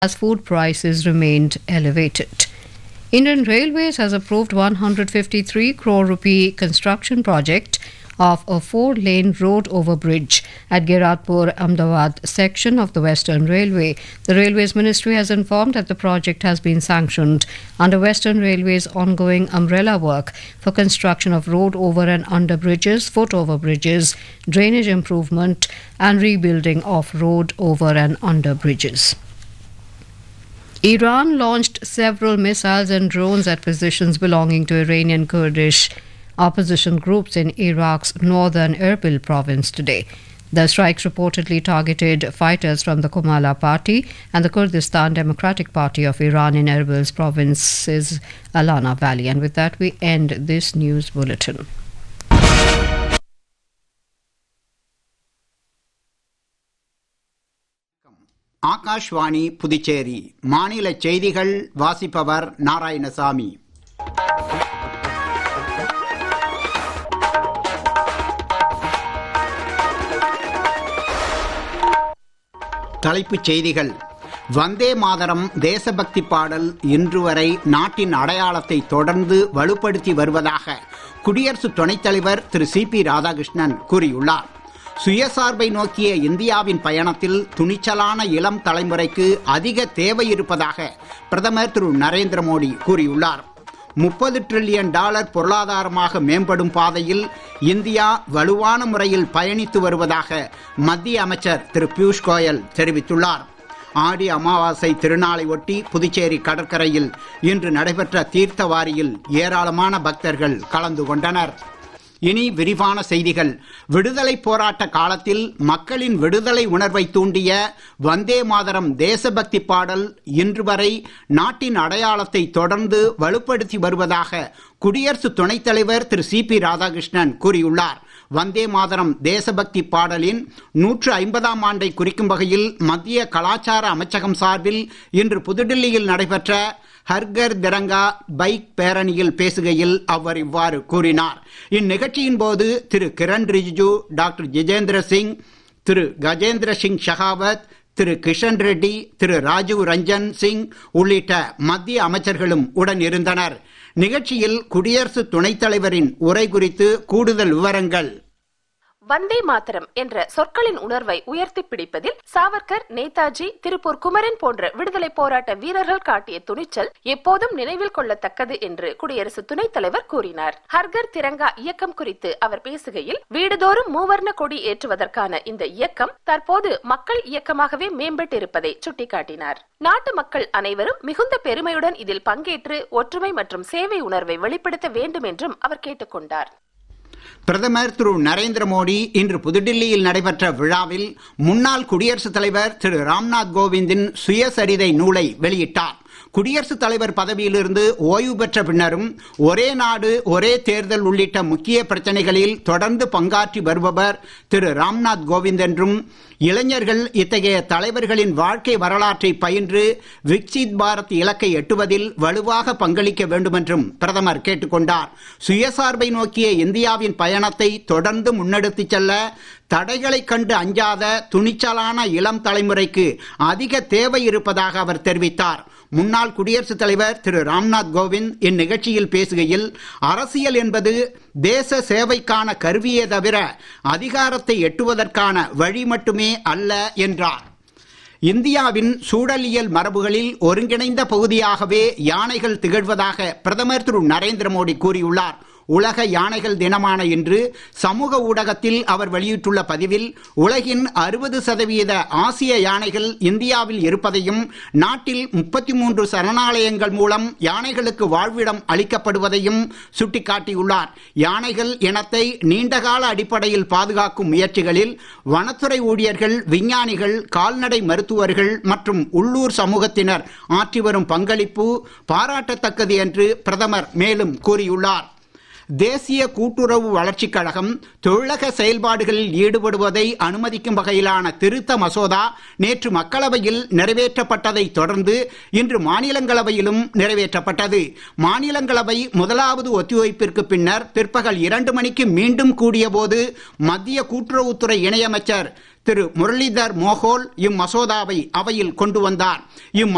as food prices remained elevated. Indian Railways has approved 153 crore rupee construction project of a four-lane road over bridge at Giratpur Ahmedabad section of the Western Railway. The Railways Ministry has informed that the project has been sanctioned under Western Railway's ongoing umbrella work for construction of road over and under bridges, foot over bridges, drainage improvement and rebuilding of road over and under bridges. Iran launched several missiles and drones at positions belonging to Iranian Kurdish opposition groups in Iraq's northern Erbil province today. The strikes reportedly targeted fighters from the Komala Party and the Kurdistan Democratic Party of Iran in Erbil's province's Alana Valley. And with that, we end this news bulletin. Akashvani Puducherry மாநில செய்திகள் வாசிப்பவர் நாராயணசாமி தலைப்புச் செய்திகள் வந்தே மாதரம் தேசபக்தி பாடல் இன்று வரை நாட்டின் அடையாளத்தை தொடர்ந்து வலுப்படுத்தி வருவதாக குடியரசு துணைத் தலைவர் திரு சி பி ராதாகிருஷ்ணன் கூறியுள்ளார் சுயசார்பை நோக்கிய இந்தியாவின் பயணத்தில் துணிச்சலான இளம் தலைமுறைக்கு அதிக தேவை இருப்பதாக பிரதமர் திரு நரேந்திர மோடி கூறியுள்ளார் முப்பது டிரில்லியன் டாலர் பொருளாதாரமாக மேம்படும் பாதையில் இந்தியா வலுவான முறையில் பயணித்து வருவதாக மத்திய அமைச்சர் திரு பியூஷ் கோயல் தெரிவித்துள்ளார் ஆடி அமாவாசை திருநாளை ஒட்டி புதுச்சேரி கடற்கரையில் இன்று நடைபெற்ற தீர்த்தவாரியில் ஏராளமான பக்தர்கள் கலந்து கொண்டனர் இனி விரிவான செய்திகள் விடுதலை போராட்ட காலத்தில் மக்களின் விடுதலை உணர்வை தூண்டிய வந்தே மாதரம் தேசபக்தி பாடல் இன்று வரை நாட்டின் அடையாளத்தை தொடர்ந்து வலுப்படுத்தி வருவதாக குடியரசு துணைத் தலைவர் திரு சி பி ராதாகிருஷ்ணன் கூறியுள்ளார் வந்தே மாதரம் தேசபக்தி பாடலின் நூற்று ஐம்பதாம் ஆண்டை குறிக்கும் வகையில் மத்திய கலாச்சார அமைச்சகம் சார்பில் இன்று புதுடில்லியில் நடைபெற்ற ஹர்கர் திரங்கா பைக் பேரணியில் பேசுகையில் அவர் இவ்வாறு கூறினார் இந்நிகழ்ச்சியின் போது திரு கிரண் ரிஜிஜு டாக்டர் ஜிதேந்திர சிங் திரு கஜேந்திர சிங் ஷெகாவத் திரு கிஷன் ரெட்டி திரு ராஜீவ் ரஞ்சன் சிங் உள்ளிட்ட மத்திய அமைச்சர்களும் உடன் இருந்தனர் நிகழ்ச்சியில் குடியரசு துணைத் தலைவரின் உரை குறித்து கூடுதல் விவரங்கள் வந்தே மாதரம் என்ற சொற்களின் உணர்வை உயர்த்தி பிடிப்பதில் சாவர்கர் நேதாஜி திருப்பூர் குமரன் போன்ற விடுதலை போராட்ட வீரர்கள் காட்டிய துணிச்சல் எப்போதும் நினைவில் கொள்ளத்தக்கது என்று குடியரசு துணைத் தலைவர் கூறினார் ஹர்கர் திரங்கா இயக்கம் குறித்து அவர் பேசுகையில் வீடுதோறும் மூவர்ண கொடி ஏற்றுவதற்கான இந்த இயக்கம் தற்போது மக்கள் இயக்கமாகவே மேம்பட்டிருப்பதை சுட்டிக்காட்டினார் நாட்டு மக்கள் அனைவரும் மிகுந்த பெருமையுடன் இதில் பங்கேற்று ஒற்றுமை மற்றும் சேவை உணர்வை வெளிப்படுத்த வேண்டும் என்றும் அவர் கேட்டுக்கொண்டார் பிரதமர் திரு நரேந்திர மோடி இன்று புதுடில்லியில் நடைபெற்ற விழாவில் முன்னாள் குடியரசுத் தலைவர் திரு ராம்நாத் கோவிந்தின் சுயசரிதை நூலை வெளியிட்டார் குடியரசுத் தலைவர் பதவியிலிருந்து ஓய்வு பெற்ற பின்னரும் ஒரே நாடு ஒரே தேர்தல் உள்ளிட்ட முக்கிய பிரச்சனைகளில் தொடர்ந்து பங்காற்றி வருபவர் திரு ராம்நாத் கோவிந்த் என்றும் இளைஞர்கள் இத்தகைய தலைவர்களின் வாழ்க்கை வரலாற்றை பயின்று விக்சித் பாரத் இலக்கை எட்டுவதில் வலுவாக பங்களிக்க வேண்டும் என்றும் பிரதமர் கேட்டுக்கொண்டார் சுயசார்பை நோக்கிய இந்தியாவின் பயணத்தை தொடர்ந்து முன்னெடுத்துச் செல்ல தடைகளைக் கண்டு அஞ்சாத துணிச்சலான இளம் தலைமுறைக்கு அதிக தேவை இருப்பதாக அவர் தெரிவித்தார் முன்னாள் குடியரசுத் தலைவர் திரு ராம்நாத் கோவிந்த் இந்நிகழ்ச்சியில் பேசுகையில் அரசியல் என்பது தேச சேவைக்கான கருவியே தவிர அதிகாரத்தை எட்டுவதற்கான வழி மட்டுமே அல்ல என்றார் இந்தியாவின் சூழலியல் மரபுகளில் ஒருங்கிணைந்த பகுதியாகவே யானைகள் திகழ்வதாக பிரதமர் திரு நரேந்திர மோடி கூறியுள்ளார் உலக யானைகள் தினமான இன்று சமூக ஊடகத்தில் அவர் வெளியிட்டுள்ள பதிவில் உலகின் அறுபது சதவீத ஆசிய யானைகள் இந்தியாவில் இருப்பதையும் நாட்டில் முப்பத்தி மூன்று சரணாலயங்கள் மூலம் யானைகளுக்கு வாழ்விடம் அளிக்கப்படுவதையும் சுட்டிக்காட்டியுள்ளார் யானைகள் இனத்தை நீண்டகால அடிப்படையில் பாதுகாக்கும் முயற்சிகளில் வனத்துறை ஊழியர்கள் விஞ்ஞானிகள் கால்நடை மருத்துவர்கள் மற்றும் உள்ளூர் சமூகத்தினர் ஆற்றி வரும் பங்களிப்பு பாராட்டத்தக்கது என்று பிரதமர் மேலும் கூறியுள்ளார் தேசிய கூட்டுறவு வளர்ச்சிக் கழகம் தொழிலக செயல்பாடுகளில் ஈடுபடுவதை அனுமதிக்கும் வகையிலான திருத்த மசோதா நேற்று மக்களவையில் நிறைவேற்றப்பட்டதை தொடர்ந்து இன்று மாநிலங்களவையிலும் நிறைவேற்றப்பட்டது மாநிலங்களவை முதலாவது ஒத்திவைப்பிற்கு பின்னர் பிற்பகல் இரண்டு மணிக்கு மீண்டும் கூடியபோது மத்திய கூட்டுறவுத்துறை இணையமைச்சர் திரு முரளிதர் மோகோல் இம்மசோதாவை அவையில் கொண்டு வந்தார் இம்